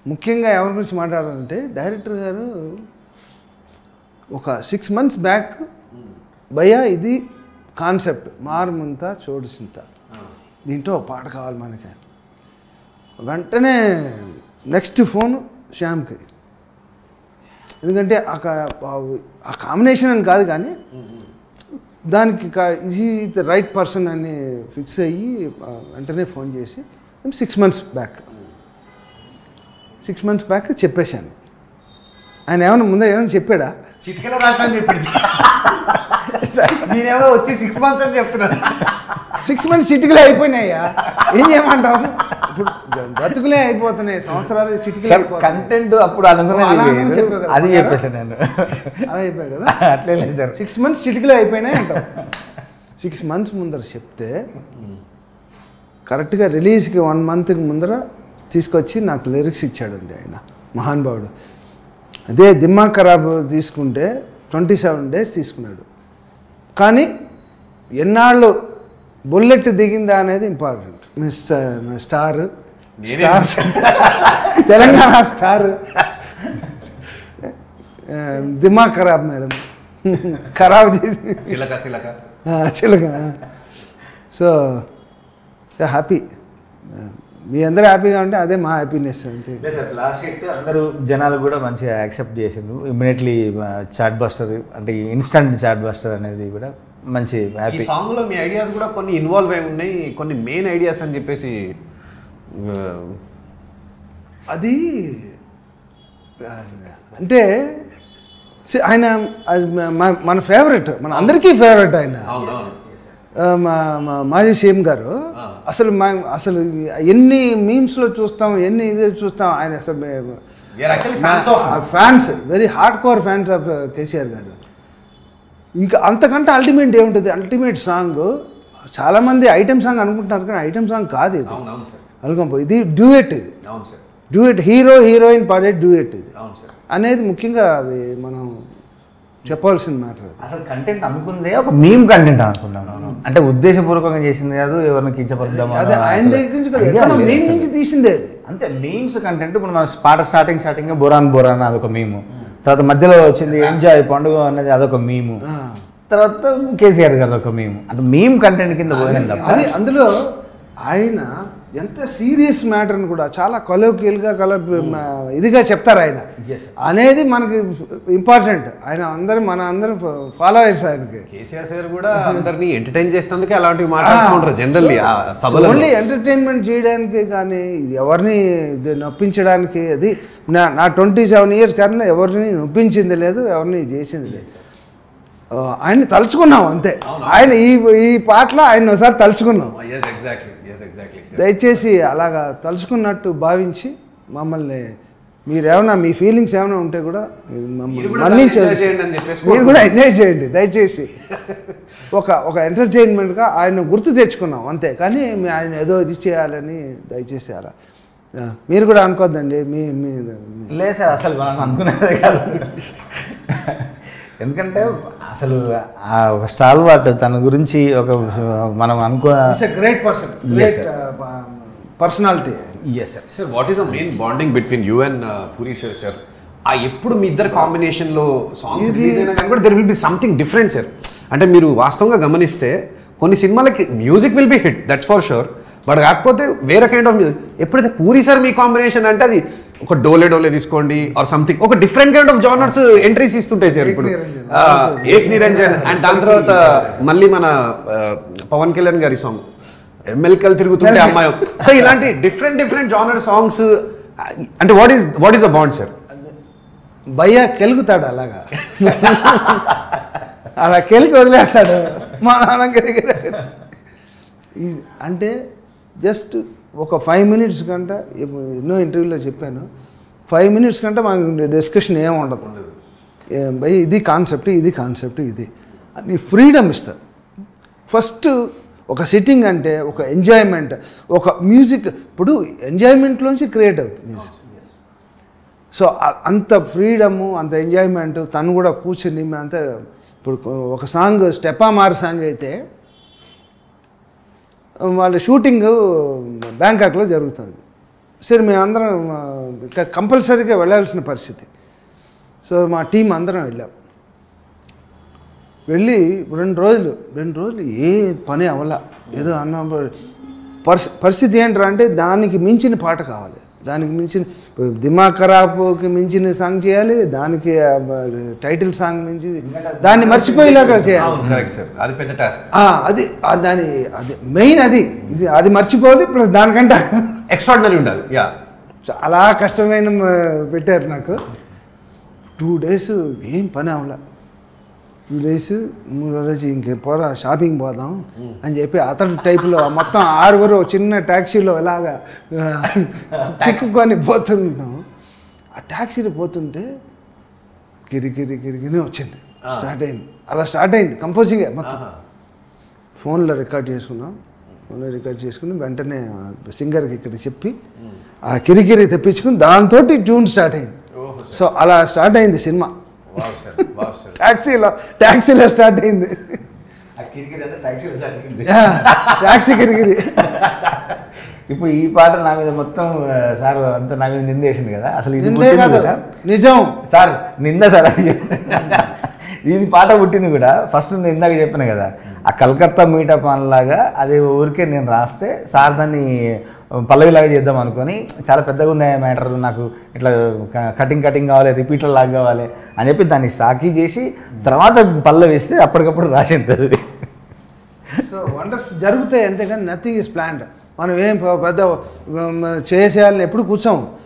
ముఖ్యంగా ఎవరి గురించి మాట్లాడాలంటే డైరెక్టర్ గారు ఒక సిక్స్ మంత్స్ బ్యాక్ భయ్యా ఇది కాన్సెప్ట్ మారుమంత చోడుసింత దీంట్లో ఒక పాట కావాలి మనకి వెంటనే నెక్స్ట్ ఫోన్ శ్యామ్కి ఎందుకంటే ఆ కా- ఆ- ఆ కాంబినేషన్ అని కాదు కానీ దానికి ఇది ద రైట్ పర్సన్ అని ఫిక్స్ అయ్యి ఆ, వెంటనే ఫోన్ చేసి six months back six months back చెప్పేశాను ఆయన ఏమైనా ముందే ఏమైనా చెప్పాడా చిటికల రాష్ట్రం అని చెప్పాడు నేనేమో వచ్చి సిక్స్ మంత్స్ అని చెప్తున్నాను సిక్స్ మంత్స్ చిటికలే అయిపోయినాయ్యా ఏం చేయమంటావు ఇప్పుడు బతుకులే అయిపోతున్నాయి సంవత్సరాలు చిటికలే సార్ అయిపోతున్నాయి కంటెంట్ అప్పుడు అలా అని అనుకున్నది చెప్పావు కదా. అది చెప్పేసాను నేను అలా అయిపోయాయి కదా అట్లే లేదు సార్ సిక్స్ మంత్స్ చిటికలే అయిపోయినాయి అంటావు సిక్స్ మంత్స్ ముందర చెప్తే కరెక్ట్గా రిలీజ్కి వన్ మంత్కి ముందర తీసుకొచ్చి నాకు లిరిక్స్ ఇచ్చాడండి ఆయన మహానుభావుడు అదే దిమాగ్ ఖరాబ్ తీసుకుంటే ట్వంటీ సెవెన్ డేస్ తీసుకున్నాడు కానీ ఎన్నాళ్ళు బుల్లెట్ దిగిందా అనేది ఇంపార్టెంట్ మిస్టర్ స్టార్ నేనే స్టార్ తెలంగాణ స్టార్ దిమాగ్ ఖరాబ్ మేడం ఖరాబ్ చేసి సిలక సిలక చిలక సో హ్యాపీ మీ అందరూ హ్యాపీగా ఉంటే అదే మా హ్యాపీనెస్ అంతే లేదు సార్ లాస్ట్ షీట్ అందరూ జనాలు కూడా మంచిగా యాక్సెప్ట్ చేసిండ్రు ఇమ్మీడియట్లీ చాట్ బస్టర్ అంటే ఇన్స్టంట్ చాట్ బస్టర్ అనేది కూడా మంచి ఈ హ్యాపీ సాంగ్ లో మీ ఐడియాస్ కూడా కొన్ని ఇన్వాల్వ్ అయి ఉన్నాయి కొన్ని మెయిన్ ఐడియాస్ అని చెప్పేసి ఆ, అది ఆ, అంటే సి- ఆయన అది మ- మన ఫేవరెట్ మన అందరికీ ఫేవరెట్ ఆయన అవును అవును ఆ, మా మా మాజీ సీఎం గారు అసలు మా అసలు ఎన్ని మీమ్స్లో చూస్తాం ఎన్ని ఇది చూస్తాం ఆయన అసలు We are actually fans of him. Fans very hard core fans of KCR గారు ఇంకా అంతకంటే అల్టిమేట్ ఏముంటుంది అల్టిమేట్ సాంగ్ చాలామంది ఐటెం సాంగ్ అనుకుంటున్నారు కానీ ఐటెం సాంగ్ కాదు ఇది అవును అవును సార్ అనుకోండి ఇది డ్యూయెట్ ఇది అవును సార్ డ్యూయెట్ హీరో హీరోయిన్ పాడే డ్యూయెట్ ఇది అవును సార్ అనేది ముఖ్యంగా అది మనం చెప్పాల్సిన మ్యాటర్ అది అసలు కంటెంట్ అనుకుందే ఒక మీమ్ కంటెంట్ అనుకున్నాను అంటే ఉద్దేశపూర్వకంగా చేసింది కాదు ఎవరిని కించపరుద్దాం అదే ఆయన దగ్గర నుంచి కదా ఎక్కడో మేము నుంచి తీసిందే అది అంతే మీమ్స్ కంటెంట్ ఇప్పుడు మన పాట స్టార్టింగ్ స్టార్టింగ్ బొరాన్ బొరాన్ అదొక మీము తర్వాత మధ్యలో వచ్చింది ఎంజాయ్ పండుగ అనేది అదొక మీము తర్వాత కేసీఆర్ గారు ఒక మీము అంటే మీమ్ కంటెంట్ కింద పోయింది తప్ప అది అందులో ఆయన ఎంత సీరియస్ మ్యాటర్ని కూడా చాలా కొలోకియల్గా కల ఇదిగా చెప్తారు ఆయన Yes, sir. అనేది మనకి ఇంపార్టెంట్ ఆయన అందరం మన అందరం ఫాలోవర్స్ ఆయనకి కేసీఆర్ సార్ కూడా అందరినీ ఎంటర్టైన్ చేసేందుకే అలాంటివి మాట్లాడుతూ జనరల్లీ ఆ సభలో ఓన్లీ ఎంటర్టైన్మెంట్ చేయడానికి కానీ ఇది ఎవరిని ఇది నొప్పించడానికి అది నా నా ట్వంటీ సెవెన్ ఇయర్స్ కానీ ఎవరిని నొప్పించింది లేదు ఎవరిని చేసింది లేదు ఆ, ఆయన్ని తలుచుకున్నాం అంతే ఆయన ఈ ఈ పాటలో ఆయన ఒకసారి తలుచుకున్నాం yes exactly yes exactly sir దయచేసి అలాగా తలుచుకున్నట్టు భావించి మమ్మల్ని మీరు ఏమైనా మీ ఫీలింగ్స్ ఏమైనా ఉంటే కూడా మీరు మీరు మమ్మల్ని కూడా దాన్ని మన్నించండి. enjoy చేయండి అని చెప్పేసి మీరు కూడా ఎంజాయ్ చేయండి దయచేసి ఒక ఒక ఎంటర్టైన్మెంట్గా ఆయన గుర్తు తెచ్చుకున్నాం అంతే కానీ మీ- ఆయన ఏదో ఇది చేయాలని దయచేసి అలా ఆ, మీరు కూడా అనుకోద్దండి మీ మీరు లేదు సార్ అసలు మనం అనుకునేదే కాదు ఎందుకంటే అసలు ఆ ఒక స్టాల్ వాట్ తన గురించి ఒక మనం అనుకో it's a great person Yes, great sir. Personality yes sir sir what is the main bonding between you and Puri sir sir ఆ ఎప్పుడు మీ ఇద్దరు కాంబినేషన్ లో సాంగ్స్ ఇది- రిలీజ్ అయినా కానీ కూడా there will be something different sir అంటే మీరు వాస్తవంగా గమనిస్తే కొన్ని సినిమాలకి music will be hit that's for sure but కాకపోతే వేరే కైండ్ ఆఫ్ మ్యూజిక్ ఎప్పుడైతే పూరి సార్ మీ కాంబినేషన్ అంటే అది ఒక డోలే డోలే తీసుకోండి ఆర్ సంథింగ్ ఒక different kind of genres entries ఇస్తుంటాయి సార్ ఇప్పుడు నిరంజన్. ఆ, ఏక్ నిరంజన్ అండ్ దాని తర్వాత మళ్ళీ మన ఆ, పవన్ కళ్యాణ్ గారి సాంగ్ ఎమ్మెల్కల్ తిరుగుతుంటే అమ్మాయి సో ఇలాంటి డిఫరెంట్ డిఫరెంట్ జానర్ సాంగ్స్ అంటే what is what is the bond sir భయ్య కెలుగుతాడు అలాగా అలా కెలికి వదిలేస్తాడు మా నాన్న కెలికి ఈ- అంటే జస్ట్ ఒక ఫైవ్ మినిట్స్ కంట ఇప్పుడు ఎన్నో ఇంటర్వ్యూలో చెప్పాను ఫైవ్ మినిట్స్ కంటే మాకు డిస్కషన్ ఏం ఉండదు ఏం భయ్ ఇది కాన్సెప్ట్ ఇది కాన్సెప్ట్ ఇది అని ఫ్రీడమ్ ఇస్తారు ఫస్ట్ ఒక సిట్టింగ్ అంటే ఒక ఎంజాయ్మెంట్ ఒక మ్యూజిక్ ఇప్పుడు ఎంజాయ్మెంట్లోంచి క్రియేట్ అవుతుంది మ్యూజిక్ సో అ- అంత ఫ్రీడము అంత ఎంజాయ్మెంట్ తను కూడా కూర్చుని మేము అంతా ఇప్పుడు ఒక సాంగ్ స్టెపా మార్ సాంగ్ అయితే వాళ్ళ షూటింగ్ బ్యాంకాక్లో జరుగుతుంది సరే మేము అందరం కంపల్సరీగా వెళ్ళాల్సిన పరిస్థితి సో మా టీం అందరం వెళ్ళాం వెళ్ళి రెండు రోజులు రెండు రోజులు ఏ పని అవ్వాల ఏదో అన్న పరిస్థి పరిస్థితి ఏంట్రా అంటే దానికి మించిన పాట కావాలి దానికి మించిన ఇప్పుడు దిమాగ్ ఖరాబ్కి మించిన సాంగ్ చేయాలి దానికి ఆ, టైటిల్ సాంగ్ మించి దాన్ని మర్చిపోయేలాగా చేయాలి అవును కరెక్ట్ సార్ అది పెద్ద టాస్క్ ఆ, అది ఆ దాని అది మెయిన్ అది ఇది అది మర్చిపోవాలి ప్లస్ దానికంటే ఎక్స్ట్రాడినరీ ఉండాలి యా చాలా కష్టమైన మ, పెట్టారు నాకు టూ డేస్ ఏం పని అవ్వలే టూ డేస్ మూడో రోజు ఇంక పోరా షాపింగ్ పోదాం అని చెప్పి అతని టైప్లో మొత్తం ఆరుగురు చిన్న ట్యాక్సీలో ఇలాగా తిక్కుకొని పోతుంటాం ఆ ట్యాక్సీలో పోతుంటే గిరి గిరి గిరిగిరి వచ్చింది స్టార్ట్ అయింది అలా స్టార్ట్ అయింది కంపోజింగే మొత్తం ఫోన్లో రికార్డ్ చేసుకున్నాం ఫోన్లో రికార్డ్ చేసుకుని వెంటనే ఆ సింగర్కి ఇక్కడ చెప్పి ఆ కిరికిరి తెప్పించుకుని దాంతో ట్యూన్ స్టార్ట్ అయింది సో అలా స్టార్ట్ అయింది cinema wow sir wow sir ట్యాక్సీలో ట్యాక్సీలో స్టార్ట్ అయింది ట్యాక్సీ కిరికిరి ఇప్పుడు ఈ పాట నా మీద మొత్తం ఆ, సార్ అంతా నా మీద నిందేసింది కదా అసలు ఇది నిందే పుట్టింది కాదు కూడా నిజం సార్ నింద సార్ అది ఇది పాట పుట్టింది కూడా ఫస్ట్ నేను ఇందాక చెప్పాను కదా ఆ కలకత్తా మీటప్ లాగా అది ఊరికే నేను రాస్తే సార్ దాన్ని పల్లవిలాగా చేద్దాం అనుకొని చాలా పెద్దగా ఉంది మ్యాటర్ నాకు ఇట్లా కటింగ్ కటింగ్ కావాలి రిపీటర్ లాగా కావాలి అని చెప్పి దాన్ని సాకి చేసి తర్వాత పల్లవి వేస్తే అప్పటికప్పుడు రాసింది అది సో వండర్స్ జరుగుతాయి అంతేగాని నథింగ్ ఇస్ ప్లాన్డ్ మనం ఏం పె- పెద్ద ఉమ్, చేసేయాలని ఎప్పుడు కూర్చోం